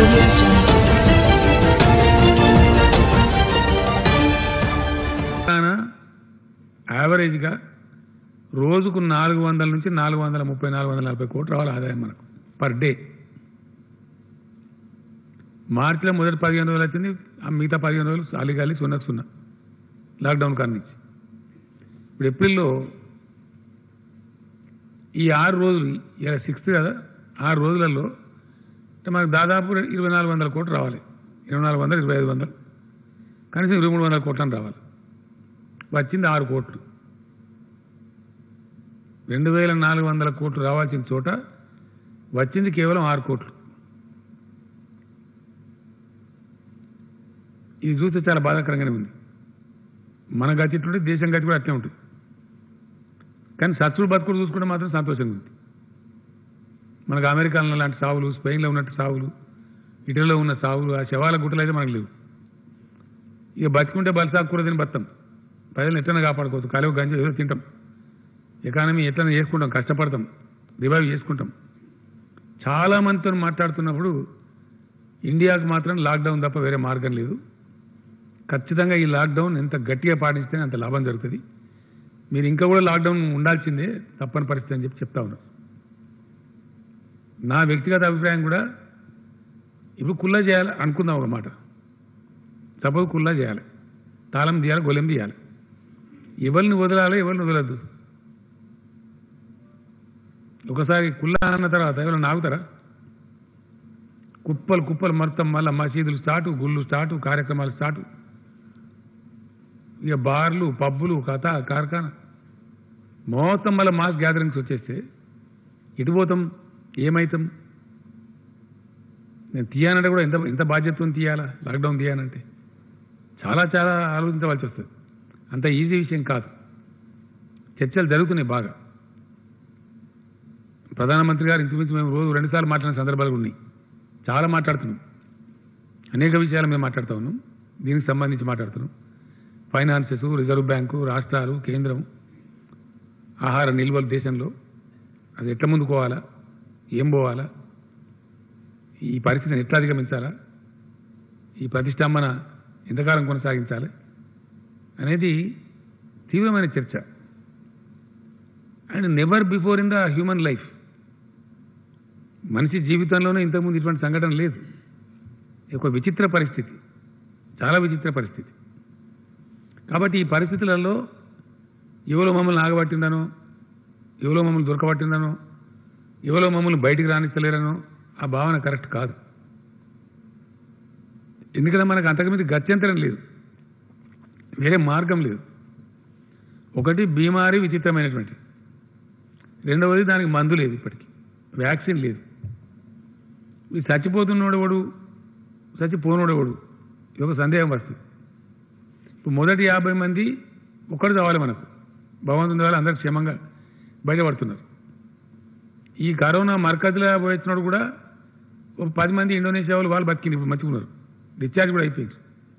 తెలంగాణ యావరేజ్గా రోజుకు నాలుగు వందల నుంచి నాలుగు వందల ముప్పై నాలుగు వందల నలభై కోట్లు రావాలి ఆదాయం మనకు పర్ డే మార్చిలో మొదటి పదిహేను రోజులు వచ్చింది ఆ మిగతా పదిహేను రోజులు గాలి గాలి సున్నా సున్నా లాక్డౌన్ కారణం నుంచి ఇప్పుడు ఏప్రిల్లో ఈ ఆరు రోజులు ఇలా సిక్స్త్ కదా ఆరు రోజులలో అంటే మనకు దాదాపు ఇరవై నాలుగు వందల కోట్లు రావాలి ఇరవై నాలుగు వందలు ఇరవై ఐదు వందలు కనీసం ఇరవై మూడు వందల కోట్లని రావాలి వచ్చింది ఆరు కోట్లు రెండు వేల నాలుగు వందల కోట్లు రావాల్సిన చోట వచ్చింది కేవలం ఆరు కోట్లు ఇది చూస్తే చాలా బాధాకరంగానే ఉంది మన గతి ఇట్లుంటే దేశం గతి కూడా అట్లే ఉంటుంది కానీ సత్సుడు బతుకుడు చూసుకుంటే మాత్రం సంతోషంగా ఉంది మనకు అమెరికాలో లాంటి సావులు స్పెయిన్లో ఉన్నట్టు సావులు ఇటలీలో ఉన్న సావులు ఆ శవాల గుట్టలు అయితే మనకు లేవు ఇక బతుకుంటే బలిసాకూర తిని బతాం ప్రజలను ఎట్లనే కాపాడుకోవచ్చు కాలువ గంజ ఏదో తింటాం ఎకానమీ ఎట్లనే చేసుకుంటాం కష్టపడతాం రివైవ్ చేసుకుంటాం చాలా మందితో మాట్లాడుతున్నప్పుడు ఇండియాకు మాత్రం లాక్డౌన్ తప్ప వేరే మార్గం లేదు ఖచ్చితంగా ఈ లాక్డౌన్ ఎంత గట్టిగా పాటిస్తే అంత లాభం జరుగుతుంది మీరు ఇంకా కూడా లాక్డౌన్ ఉండాల్సిందే తప్పని పరిస్థితి అని చెప్పి చెప్తా ఉన్నారు నా వ్యక్తిగత అభిప్రాయం కూడా ఇప్పుడు కుల్లా చేయాలి అనుకుందాం ఒక మాట సపోజ్ కుల్లా చేయాలి తాళం తీయాలి గొలెం తీయాలి ఎవరిని వదలాలి ఎవరిని వదలద్దు ఒకసారి కుల్లా అన్న తర్వాత ఎవరైనా ఆగుతారా కుప్పలు కుప్పలు మొత్తం మళ్ళీ మసీదులు స్టార్టు గుళ్ళు స్టార్టు కార్యక్రమాలు స్టార్టు ఇక బార్లు పబ్బులు కథ కార్ఖానా మొత్తం మళ్ళీ మాస్ గ్యాదరింగ్స్ వచ్చేస్తే ఇటు పోతాం ఏమైతాం నేను తీయానంటే కూడా ఎంత ఎంత బాధ్యతతో తీయాలా లాక్డౌన్ తీయానంటే చాలా చాలా ఆలోచించవలసి వస్తుంది అంత ఈజీ విషయం కాదు చర్చలు జరుగుతున్నాయి బాగా ప్రధానమంత్రి గారు ఇంచుమించు మేము రోజు రెండుసార్లు మాట్లాడిన సందర్భాలు ఉన్నాయి చాలా మాట్లాడుతున్నాం అనేక విషయాలు మేము మాట్లాడుతూ ఉన్నాం దీనికి సంబంధించి మాట్లాడుతున్నాం ఫైనాన్సెస్ రిజర్వ్ బ్యాంకు రాష్ట్రాలు కేంద్రం ఆహార నిల్వలు దేశంలో అది ఎట్లా ముందుకు పోవాలా ఏం పోవాలా ఈ పరిస్థితిని ఎట్లా అధిగమించాలా ఈ ప్రతిష్టంభన ఎంతకాలం కొనసాగించాలి అనేది తీవ్రమైన చర్చ and never before in the human life మనిషి జీవితంలోనే ఇంతకుముందు ఇటువంటి సంఘటన లేదు ఇది ఒక విచిత్ర పరిస్థితి చాలా విచిత్ర పరిస్థితి కాబట్టి ఈ పరిస్థితులలో ఎవరో మమ్మల్ని ఆగబట్టిందనో ఎవరో మమ్మల్ని దొరకబట్టిందనో ఎవరో మమ్మల్ని బయటికి రాణిస్తలేరనో ఆ భావన కరెక్ట్ కాదు ఎందుకంటే మనకు అంతకుమించి గత్యంతరం లేదు వేరే మార్గం లేదు ఒకటి బీమారి విచిత్రమైనటువంటి రెండవది దానికి మందు లేదు ఇప్పటికి వ్యాక్సిన్ లేదు ఈ చచ్చిపోతున్నోడెవడు చచ్చిపోనోడెవడు ఇది ఒక సందేహం వస్తుంది ఇప్పుడు మొదటి యాభై మంది ఒక్కడు కావాలి మనకు భగవంతుని ద్వారా అందరూ క్షేమంగా బయటపడుతున్నారు ఈ కరోనా మరకజులో పోయినోడు కూడా ఒక పది మంది ఇండోనేషియా వాళ్ళు వాళ్ళు బతికింది ఇప్పుడు మంచిగున్నారు డిశ్చార్జ్ కూడా అయిపోయింది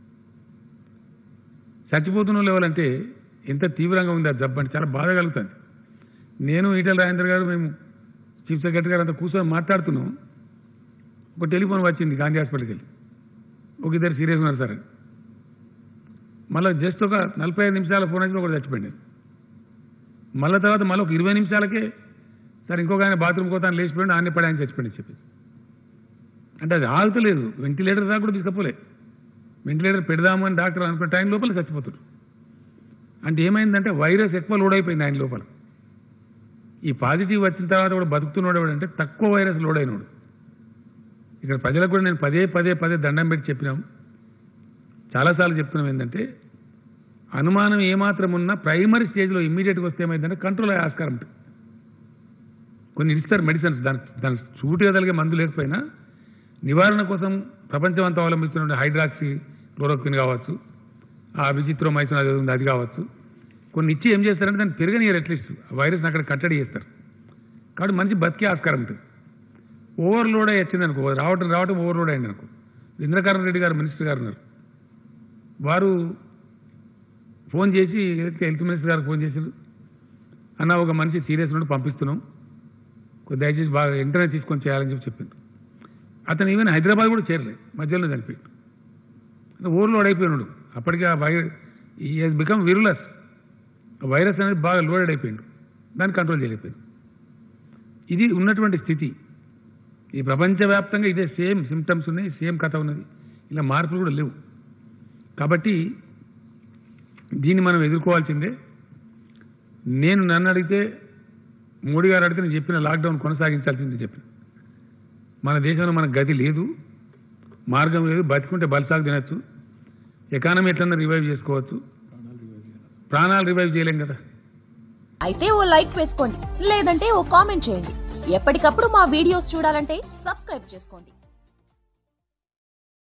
చచ్చిపోతున్న లెవెల్ ఎంత తీవ్రంగా ఉంది ఆ జబ్బు అంటే చాలా బాధ కలుగుతుంది నేను ఈటల రాజేంద్ర గారు మేము చీఫ్ సెక్రటరీ గారు అంతా కూర్చొని మాట్లాడుతున్నాం ఒక టెలిఫోన్ వచ్చింది గాంధీ హాస్పిటల్కి వెళ్ళి ఒక ఇద్దరు సీరియస్ ఉన్నారు సార్ అని. మళ్ళీ జస్ట్ ఒక నలభై ఐదు నిమిషాల ఫోన్ వచ్చి ఒకటి చచ్చిపోయింది మళ్ళీ తర్వాత మళ్ళీ ఒక ఇరవై నిమిషాలకే సార్ ఇంకొక ఆయన బాత్రూమ్ కోతాను లేచిపోయింది ఆన్నే పడి ఆయన చచ్చిపోయింది చెప్పి అంటే అది ఆగుతలేదు వెంటిలేటర్ దాకా కూడా తీసుకపోలే వెంటిలేటర్ పెడదాము అని డాక్టర్ అనుకున్న టైం లోపల చచ్చిపోతాడు అంటే ఏమైందంటే వైరస్ ఎక్కువ లోడ్ అయిపోయింది ఆయన లోపల ఈ పాజిటివ్ వచ్చిన తర్వాత కూడా బతుకుతున్నాడు ఎవడంటే తక్కువ వైరస్ లోడ్ అయినోడు ఇక్కడ ప్రజలకు కూడా నేను పదే పదే పదే దండం పెట్టి చెప్పినాం చాలాసార్లు చెప్తున్నాం ఏంటంటే అనుమానం ఏమాత్రం ఉన్నా ప్రైమరీ స్టేజ్లో ఇమ్మీడియట్గా వస్తే ఏమైందంటే కంట్రోల్ అయ్యే ఆస్కారం ఉంటుంది కొన్ని ఇస్తారు మెడిసిన్స్ దాని దాని సూటిగా కలిగే మందు లేకపోయినా నివారణ కోసం ప్రపంచం అంతా అవలంబిస్తున్న హైడ్రాక్సీ క్లోరోక్విన్ కావచ్చు ఆ విచిత్రోమైసిన్ అది ఉంది అది కావచ్చు కొన్ని ఇచ్చి ఏం చేస్తారంటే దాన్ని పెరగనియరు అట్లీస్ట్ వైరస్ని అక్కడ కట్టడి చేస్తారు కాబట్టి మంచి బతికే ఆస్కారం ఉంటుంది ఓవర్లోడ్ అయ్యి వచ్చింది అనుకో రావటం రావటం ఓవర్లోడ్ అయింది అనుకో ఇంద్రకరణ్ రెడ్డి గారు మినిస్టర్ గారు ఉన్నారు వారు ఫోన్ చేసి ఏదైతే హెల్త్ మినిస్టర్ గారికి ఫోన్ చేశారు అన్న ఒక మనిషి సీరియస్ నుండి పంపిస్తున్నాం కొద్ది దయచేసి బాగా వెంటనే తీసుకొని చేయాలని చెప్పి చెప్పింది అతను ఈవెన్ హైదరాబాద్ కూడా చేరలేదు మధ్యలో చనిపోయాడు అంటే ఓవర్లోడ్ అయిపోయినాడు అప్పటికి ఆ వైరస్ ఈ హెస్ బికమ్ విరులస్ వైరస్ అనేది బాగా లోడెడ్ అయిపోయిండు దాన్ని కంట్రోల్ చేయలేకపోయింది ఇది ఉన్నటువంటి స్థితి ఈ ప్రపంచవ్యాప్తంగా ఇదే సేమ్ సిమ్టమ్స్ ఉన్నాయి సేమ్ కథ ఉన్నది ఇలా మార్పులు కూడా లేవు కాబట్టి దీన్ని మనం ఎదుర్కోవాల్సిందే నేను నన్ను అడిగితే మోడీ గారు అడిగితే నేను చెప్పిన లాక్డౌన్ కొనసాగించాల్సిందే చెప్పిన మన దేశంలో మనకు గతి లేదు మార్గం లేదు బతికుంటే బలసాగు తినచ్చు ఎకానమీ ఎట్లన్నా రివైవ్ చేసుకోవచ్చు ప్రాణాలు రివైవ్ చేయలేం కదా అయితే ఓ లైక్ వేసుకోండి లేదంటే ఓ కామెంట్ చేయండి ఎప్పటికప్పుడు మా వీడియోస్ చూడాలంటే సబ్స్క్రైబ్ చేసుకోండి